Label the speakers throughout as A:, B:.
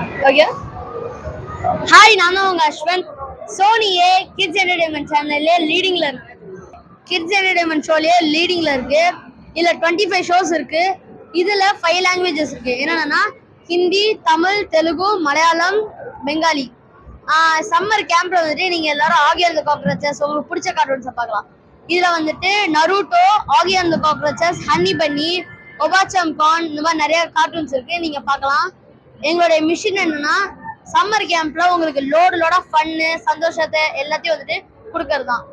A: Okay hi நான் தான் உங்க அஸ்வந்த் சோனியே கிட்ஸ் என்டர்டைன்மெண்ட் சேனல்லே லீடிங்ல இருக்கு கிட்ஸ் என்டர்டைன்மெண்ட் ஷோலயே லீடிங்ல இருக்கு இதுல டுவெண்ட்டி ஃபைவ் ஷோஸ் இருக்கு இதுல ஃபைவ் லாங்குவேஜஸ் இருக்கு என்னென்னா ஹிந்தி தமிழ் தெலுங்கு மலையாளம் பெங்காலி சம்மர் கேம்ப்ல வந்துட்டு நீங்க எல்லாரும் ஆகி அந்த காக்ரோச்சஸ் உங்களுக்கு பிடிச்ச கார்ட்டூன்ஸை பார்க்கலாம் இதுல வந்துட்டு நருட்டோ ஆகி அந்த காக்ரோச்சஸ் ஹன்னி பன்னி ஒபாச்சம் கான் இந்த மாதிரி நிறைய கார்ட்டூன்ஸ் இருக்கு நீங்க பார்க்கலாம் எங்களுடைய மிஷின் என்னன்னா சம்மர் கேம்ப்ல உங்களுக்கு லோடு லோடா ஃபன்னு சந்தோஷத்தை எல்லாத்தையும் வந்துட்டு கொடுக்கறது தான்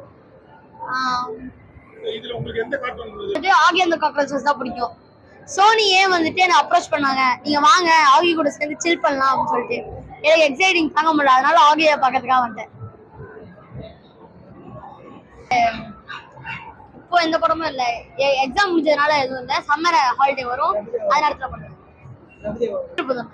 B: இதுல உங்களுக்கு எந்த கார்ட்டூன்
A: வந்துட்டு ஆகி அந்த காக்ரோச்சஸ் தான் பிடிக்கும் சோனியே வந்துட்டு என்னை அப்ரோச் பண்ணாங்க நீங்க வாங்க ஆகி கூட சேர்ந்து சில் பண்ணலாம் அப்படின்னு சொல்லிட்டு எனக்கு எக்ஸைட்டிங் தாங்க முடியல அதனால ஆகியை பார்க்கறதுக்காக வந்துட்டேன் இப்போ எந்த படமும் இல்லை எக்ஸாம் முடிஞ்சதுனால எதுவும் இல்லை சம்மர் ஹாலிடே வரும் அது நேரத்தில் பண்ணுறேன் இப்போதான்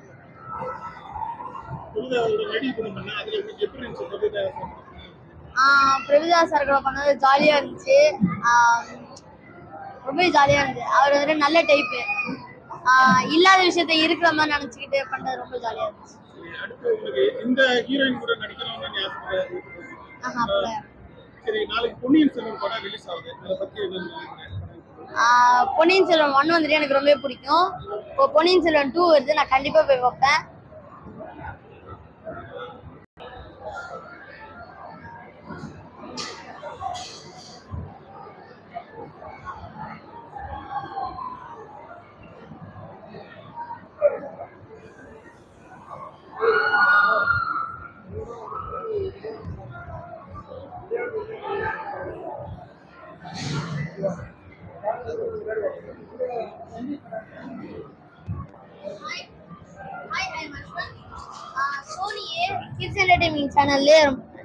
B: ரெடி பண்ண அதுல உங்களுக்கு எப்படி இருந்துச்சு கவிதை
A: ஆஹ் பிரபிதா சார் கூட பண்ணது ஜாலியா இருந்துச்சு ஆஹ் ரொம்ப ஜாலியா இருந்துச்சு அவர் வந்துட்டு நல்ல டைப்பு இல்லாத விஷயத்த இருக்கிற மாதிரி நினைச்சுக்கிட்டு பண்ணது ரொம்ப ஜாலியா இருந்துச்சு
B: அடுத்து உங்களுக்கு இந்த ஹீரோயின் கூட நடிக்கலாம்னு நீ ஆசைப்படுறது
A: ஆஹா, அப்படியா?
B: சரி நாளைக்கு பொன்னியின் செல்வன் படம் ரிலீஸ் ஆகுது அதை பத்தி என்ன நினைக்கிறேன்
A: ஆஹ் பொன்னியின் செல்வன் ஒன் வந்துட்டு எனக்கு ரொம்ப பிடிக்கும் இப்போ பொன்னியின் செல்வன் டூ வருது நான் கண்டிப்பா போய் பார்ப்பேன் hi I Sony Yay kids entertainment சேனல்லே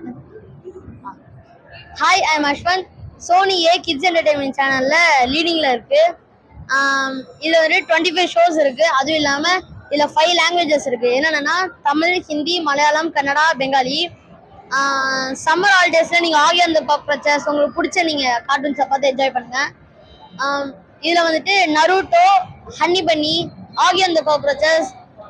A: hi I Ashwanth Sony Yay kids entertainment சேனல்ல லீடிங்ல இருக்கு ஆம், இதுல வந்து டுவெண்ட்டி ஃபைவ் ஷோஸ் இருக்கு அதுவும் இல்லாம இதுல ஃபைவ் லாங்குவேஜஸ் இருக்கு என்னென்னா தமிழ் ஹிந்தி மலையாளம் கன்னடா பெங்காலி சம்மர் ஹாலிடேஸ்ல நீங்க ஆகி அந்த காக்ரோச்சஸ் உங்களுக்கு பிடிச்ச நீங்க கார்ட்டூன்ஸை பார்த்து என்ஜாய் பண்ணுங்க ஆம், இதுல வந்துட்டு நருட்டோ ஹன்னி பன்னி ஆகி அந்த காக்ரோச்சஸ்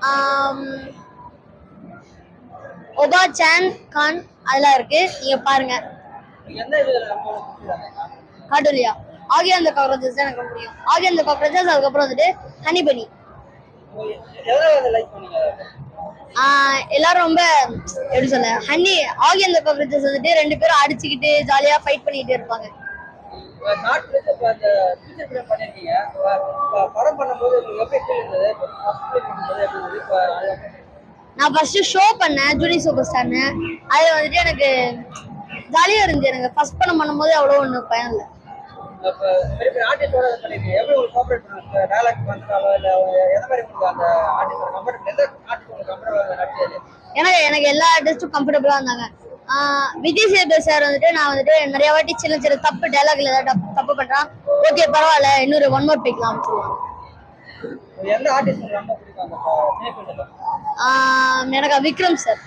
A: ஒபா சான் கான் அதெல்லாம் இருக்கு நீங்க பாருங்க
C: எந்த இதுல ரொம்ப பிடிச்சிருக்காங்க
A: காட்டுலியா ஆகி அந்த காக்ரோச்சஸ் தான் எனக்கு ரொம்ப பிடிக்கும் ஆகி அந்த காக்ரோச்சஸ் அதுக்கப்புறம் வந்துட்டு ஹனி பனி
C: எவ்வளவு வந்து லைக் பண்ணீங்க
A: ஆஹ் எல்லாரும் ரொம்ப எப்படி சொல்ல ஹனி ஆகி அந்த காக்ரோச்சஸ் வந்துட்டு ரெண்டு பேரும் அடிச்சுக்கிட்டு ஜாலியா ஃபைட் பண்ணிட்டு இருப்பாங்க
C: ஷார்ட் பிலிம் இப்போ அந்த ஃபீச்சர் ஃபிலிம் பண்ணியிருக்கீங்க இப்ப- இப்ப படம் பண்ணும்போது உங்களுக்கு எப்படி ஃபீல் இருந்தது ஃபர்ஸ்ட் ஃபிலிம் பண்ணும்போது எப்படி இருந்தது இப்போ அது
A: நான் ஃபர்ஸ்ட் ஷோ பண்ணேன் ஜூனி சூப்பர் ஸ்டார்னு அதுல வந்துட்டு எனக்கு ஜாலியா இருந்துச்சு எனக்கு ஃபர்ஸ்ட் படம் பண்ணும்போது அவ்வளோ ஒன்றும் பயம் இல்லை
C: இப்போ பெரிய பெரிய ஆர்டிஸ்டோட இது பண்ணியிருக்கீங்க எப்படி உங்களுக்கு கோஆப்ரேட் பண்ணுங்க டயலாக் பண்ணுறாங்களோ இல்லை எந்த மாதிரி உங்களுக்கு அந்த ஆர்டிஸ்டோட கம்ஃபர்ட் எந்த ஆர்டிஸ்ட் உங்களுக்கு கம்ஃபர்டபுளாக நடிச்சது
A: எனக்கு எனக்கு எல்லா ஆர்டிஸ்டும் கம்ஃபர்டபுளா இருந்தாங்க ஆஹ் விஜய் சேதுபதி சார் வந்துட்டு நான் வந்துட்டு நிறைய வாட்டி சின்ன சின்ன தப்பு டைலாக்ல ஏதாவது தப்பு- தப்பு பண்றான் ஓகே பரவாயில்ல இன்னொரு ஒன் மோர் போய்க்கலாம் சொல்லுவாங்க
C: எந்த ஆர்டிஸ்ட் உங்களுக்கு ரொம்ப பிடிக்கும் அந்த சினிஃபீல்டில்
A: ஆஹ் எனக்கு விக்ரம் சார்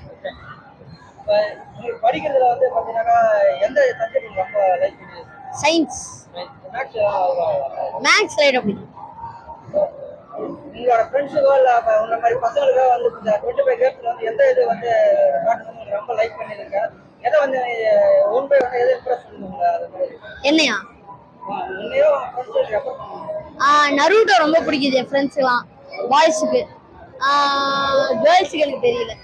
C: இப்போ உங்களுக்கு படிக்கிறதுல வந்து பார்த்தீங்கன்னாக்கா எந்த சப்ஜெக்ட் உங்களுக்கு ரொம்ப லைக் பண்ணுது
A: சயின்ஸ்
C: மேக்ஸ்
A: மேக்ஸ் ரைட் அப்படி
C: உங்களோட ஃப்ரெண்ட்ஸுக்கோ இல்லை உங்களை மாதிரி பசங்களுக்கோ வந்து இந்த டுவெண்ட்டி ஃபைவ் கேர்ள்ஸில் வந்து எந்த இது வந்து காட்டுறது உங்களுக்கு ரொம்ப லைக் பண்ணியிருக்க எதை வந்து ஒன் பை ஒன் எதை இம்ப்ரெஸ் பண்ணுங்க அது மாதிரி
A: என்னையா
C: உன்னையோ ஃப்ரெண்ட்ஸுக்கு ரெஃபர் பண்ணுங்க
A: ஆஹ் நருட்டோ ரொம்ப பிடிக்குது என் ஃப்ரெண்ட்ஸுலாம் பாய்ஸுக்கு கேர்ள்ஸுக்கு எனக்கு தெரியல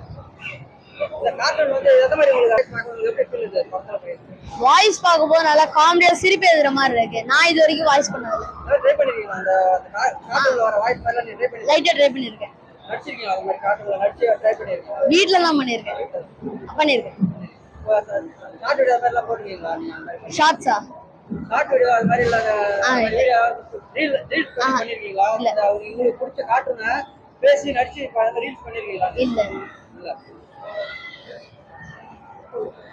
C: இந்த கார்ட்டூன் வந்து எந்த மாதிரி உங்களுக்கு உங்களுக்கு எப்படி ஃபீல் இது பக்கத்தில் போய்
A: வாய்ஸ் பார்க்கும்போது நல்லா காமெடியா சிரிப்பு எழுதுற மாதிரி இருக்கு நான் இது வரைக்கும் வாய்ஸ் பண்ணதில்ல
C: ட்ரை பண்ணிருக்கீங்களா அந்த கார்ட்டூனில் வர வாய்ஸ் மாதிரிலாம் நீங்கள் ட்ரை பண்ணி
A: லைட்டா ட்ரை பண்ணியிருக்கேன்
C: நடிச்சிருக்கீங்களா அது மாதிரி கார்ட்டூனில் நடிச்சு ட்ரை பண்ணியிருக்கீங்க
A: வீட்ல தான் பண்ணியிருக்கேன் பண்ணியிருக்கேன்
C: ஷார்ட் வீடியோ மாதிரிலாம் போட்டுருக்கீங்களா நீங்கள் அந்த மாதிரி
A: ஷார்ட்ஸா
C: ஷார்ட் வீடியோ அது மாதிரி இல்ல
A: ஆ, இல்ல.
C: ரீல் ரீல்ஸ்
A: ஆ,
C: பண்ணிருக்கீங்களா
A: இல்ல.
C: அந்த உங்களுக்கு பிடிச்ச கார்ட்டூனை பேசி நடிச்சு ரீல்ஸ் பண்ணிருக்கீங்களா
A: இல்ல
C: இல்ல